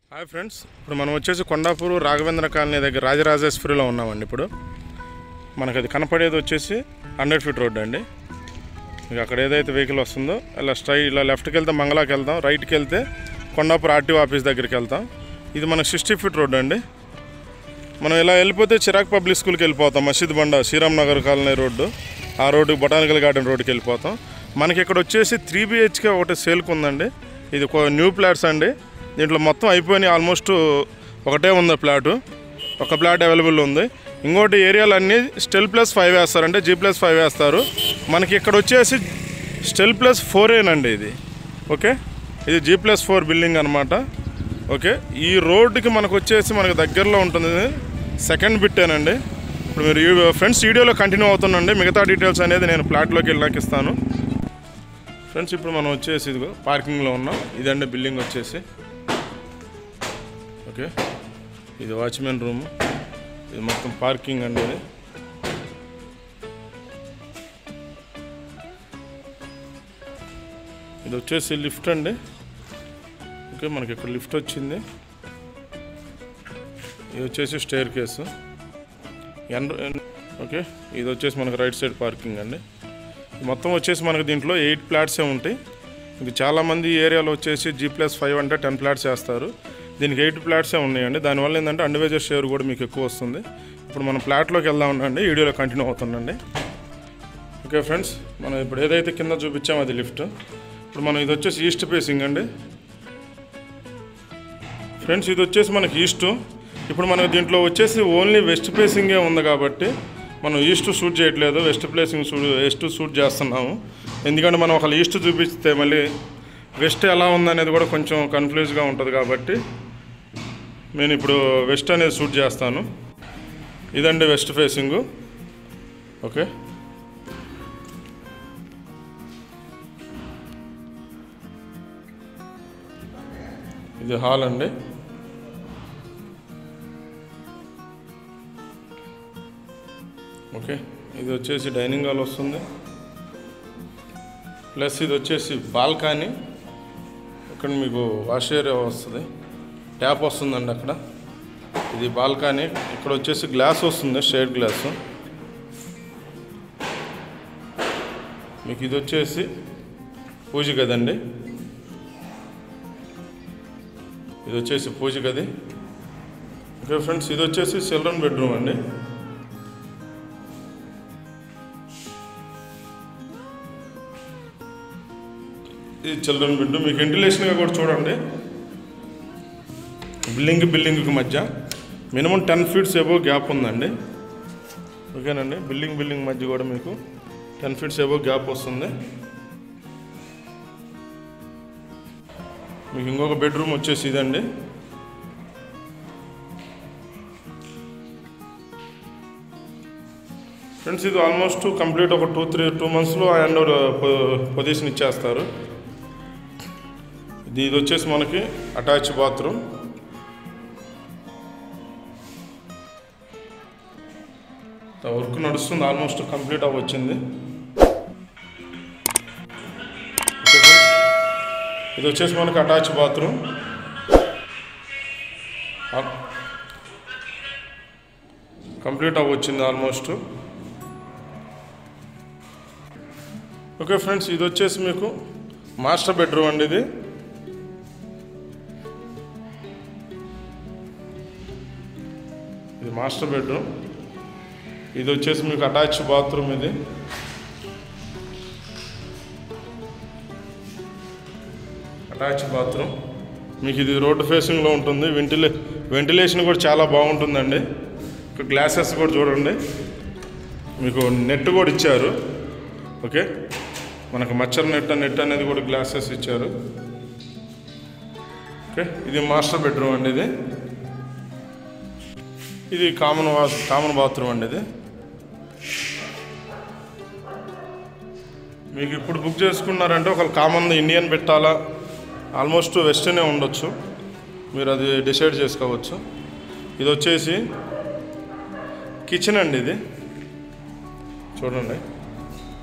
hi friends ఇప్పుడు మనం వచ్చేసి కొండాపూర్ రాఘవేంద్ర కాలనీ దగ్గర రాజరాజేశ్వరిలో ఉన్నామండి ఇప్పుడు మనకు అది కనపడేది వచ్చేసి హండ్రెడ్ ఫీట్ రోడ్ అండి మీకు అక్కడ ఏదైతే వెహికల్ వస్తుందో ఇలా స్ట్రై ఇలా లెఫ్ట్కి వెళ్తే మంగళాకి వెళ్తాం రైట్కి వెళ్తే కొండాపూర్ ఆర్టీఓ ఆఫీస్ దగ్గరికి వెళ్తాం ఇది మనకు సిక్స్టీ ఫీట్ రోడ్ అండి మనం ఇలా వెళ్ళిపోతే చిరాక్ పబ్లిక్ స్కూల్కి వెళ్ళిపోతాం మసీద్ బండ శ్రీరామ్ నగర్ కాలనీ రోడ్డు ఆ రోడ్డు బొటానికల్ గార్డెన్ రోడ్డుకి వెళ్ళిపోతాం మనకి ఇక్కడ వచ్చేసి త్రీ బిహెచ్కే ఒకటి సేల్కి ఉందండి ఇది ఒక న్యూ ప్లాట్స్ అండి దీంట్లో మొత్తం అయిపోయినాయి ఆల్మోస్ట్ ఒకటే ఉంది ప్లాటు ఒక ప్లాట్ అవైలబుల్ ఉంది ఇంకోటి ఏరియాలు అన్నీ స్టెల్ ప్లస్ ఫైవ్ వేస్తారంటే జీ ప్లస్ ఫైవ్ వేస్తారు మనకి ఇక్కడ వచ్చేసి స్టెల్ ప్లస్ ఫోర్ ఏనండి ఇది ఓకే ఇది జీ ప్లస్ ఫోర్ బిల్డింగ్ అనమాట ఓకే ఈ రోడ్డుకి మనకు వచ్చేసి మనకు దగ్గరలో ఉంటుంది సెకండ్ బిట్టేనండి ఇప్పుడు మీరు ఈ ఫ్రెండ్స్ వీడియోలో కంటిన్యూ అవుతుందండి మిగతా డీటెయిల్స్ అనేది నేను ప్లాట్లోకి వెళ్ళాక ఇస్తాను ఫ్రెండ్స్ ఇప్పుడు మనం వచ్చేసి ఇదిగో పార్కింగ్లో ఉన్నాం ఇదండి బిల్డింగ్ వచ్చేసి ఓకే ఇది వాచ్మెన్ రూమ్ ఇది మొత్తం పార్కింగ్ అండి ఇది ఇది వచ్చేసి లిఫ్ట్ అండి ఓకే మనకి ఇక్కడ లిఫ్ట్ వచ్చింది ఇది వచ్చేసి స్టేర్ కేసు ఎన్ ఓకే ఇది వచ్చేసి మనకు రైట్ సైడ్ పార్కింగ్ అండి మొత్తం వచ్చేసి మనకు దీంట్లో ఎయిట్ ఫ్లాట్సే ఉంటాయి ఇది చాలామంది ఈ ఏరియాలో వచ్చేసి జీ ప్లస్ ఫైవ్ అంటే టెన్ ఫ్లాట్స్ వేస్తారు దీనికి ఎయిట్ ఫ్లాట్సే ఉన్నాయండి దానివల్ల ఏంటంటే అండివేజర్ షేర్ కూడా మీకు ఎక్కువ వస్తుంది ఇప్పుడు మనం ఫ్లాట్లోకి వెళ్దామండి వీడియోలో కంటిన్యూ అవుతుందండి ఓకే ఫ్రెండ్స్ మనం ఇప్పుడు ఏదైతే కింద చూపించామో అది లిఫ్ట్ ఇప్పుడు మనం ఇది వచ్చేసి ఈస్ట్ ఫేసింగ్ అండి ఫ్రెండ్స్ ఇది వచ్చేసి మనకి ఈస్ట్ ఇప్పుడు మనకు దీంట్లో వచ్చేసి ఓన్లీ వెస్ట్ ఫేసింగే ఉంది కాబట్టి మనం ఈస్ట్ షూట్ చేయట్లేదు west facing shoot west shoot చేస్తున్నాము ఎందుకంటే మనం ఒకళ్ళు ఈస్ట్ చూపిస్తే మళ్ళీ వెస్ట్ ఎలా ఉందనేది కూడా కొంచెం కన్ఫ్యూజ్గా ఉంటుంది కాబట్టి నేను ఇప్పుడు వెస్ట్ అనేది షూట్ చేస్తాను ఇదండి వెస్ట్ ఫేసింగు ఓకే ఇది హాల్ అండి ఓకే ఇది వచ్చేసి డైనింగ్ హాల్ వస్తుంది ప్లస్ ఇది వచ్చేసి బాల్కనీ ఇక్కడ మీకు వాష్ ఏరియా వస్తుంది ట్యాప్ వస్తుందండి అక్కడ ఇది బాల్కనీ ఇక్కడ వచ్చేసి గ్లాస్ వస్తుంది షేడ్ గ్లాసు మీకు ఇది వచ్చేసి పూజ గదండి ఇది వచ్చేసి పూజ గది ఓకే ఫ్రెండ్స్ ఇది వచ్చేసి చిల్డ్రన్ బెడ్రూమ్ అండి ఇది చిల్డ్రన్ బెడ్ మీకు వెంటిలేషన్గా కూడా చూడండి బిల్డింగ్ బిల్డింగ్కి మధ్య minimum ten feets above gap ఉందండి ఓకేనండి బిల్డింగ్ బిల్డింగ్ మధ్య కూడా మీకు టెన్ ఫీట్స్ ఎబో గ్యాప్ వస్తుంది మీకు ఇంకొక బెడ్రూమ్ వచ్చేసి ఇదండి ఫ్రెండ్స్ ఇది ఆల్మోస్ట్ కంప్లీట్ ఒక టూ త్రీ టూ మంత్స్లో హ్యాండ్ ఓవర్ పొజిషన్ ఇచ్చేస్తారు ఇది ఇది వచ్చేసి మనకి అటాచ్ బాత్రూమ్ వర్క్ నడుస్తుంది ఆల్మోస్ట్ కంప్లీట్ అవ్వచ్చింది ఓకే ఫ్రెండ్స్ ఇది వచ్చేసి మనకి అటాచ్ బాత్రూమ్ కంప్లీట్ అవ్వచ్చింది ఆల్మోస్ట్ ఓకే ఫ్రెండ్స్ ఇది వచ్చేసి మీకు మాస్టర్ బెడ్రూమ్ అండి ఇది ఇది మాస్టర్ బెడ్రూమ్ ఇది వచ్చేసి మీకు అటాచ్ బాత్రూమ్ ఇది అటాచ్ బాత్రూమ్ మీకు ఇది రోడ్డు ఫేసింగ్లో ఉంటుంది వెంటిలే వెంటిలేషన్ కూడా చాలా బాగుంటుందండి ఇక్కడ గ్లాసెస్ కూడా చూడండి మీకు నెట్ కూడా ఇచ్చారు ఓకే మనకు మచ్చర్ నెట్ నెట్ అనేది కూడా గ్లాసెస్ ఇచ్చారు ఓకే ఇది మాస్టర్ బెడ్రూమ్ అండి ఇది ఇది కామన్ వా కామన్ బాత్రూమ్ అండి ఇది మీకు ఇప్పుడు బుక్ చేసుకున్నారంటే ఒక కామన్ ఇండియన్ పెట్టాలా ఆల్మోస్ట్ వెస్టర్నే ఉండొచ్చు మీరు అది డిసైడ్ చేసుకోవచ్చు ఇది వచ్చేసి కిచెన్ అండి ఇది చూడండి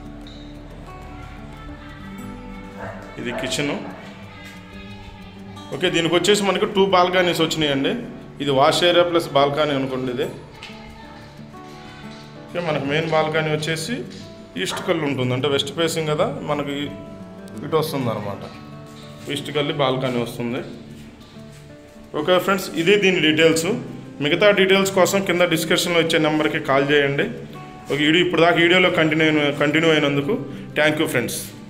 ఇది కిచెను ఓకే దీనికి వచ్చేసి మనకి టూ బాల్కనీస్ వచ్చినాయండి ఇది వాష్ ఏరియా ప్లస్ బాల్కనీ అనుకోండి ఇది ఓకే మనకు మెయిన్ బాల్కనీ వచ్చేసి ఈస్ట్ కళ్ళు ఉంటుంది అంటే వెస్ట్ ఫేసింగ్ కదా మనకి ఇటు వస్తుంది అనమాట ఈస్ట్ కల్లి బాల్కనీ వస్తుంది ఓకే ఫ్రెండ్స్ ఇది దీని డీటెయిల్స్ మిగతా డీటెయిల్స్ కోసం కింద డిస్క్రిప్షన్లో ఇచ్చే నెంబర్కి కాల్ చేయండి ఒక వీడియో ఇప్పుడు దాకా వీడియోలో కంటిన్యూ కంటిన్యూ అయినందుకు థ్యాంక్ యూ ఫ్రెండ్స్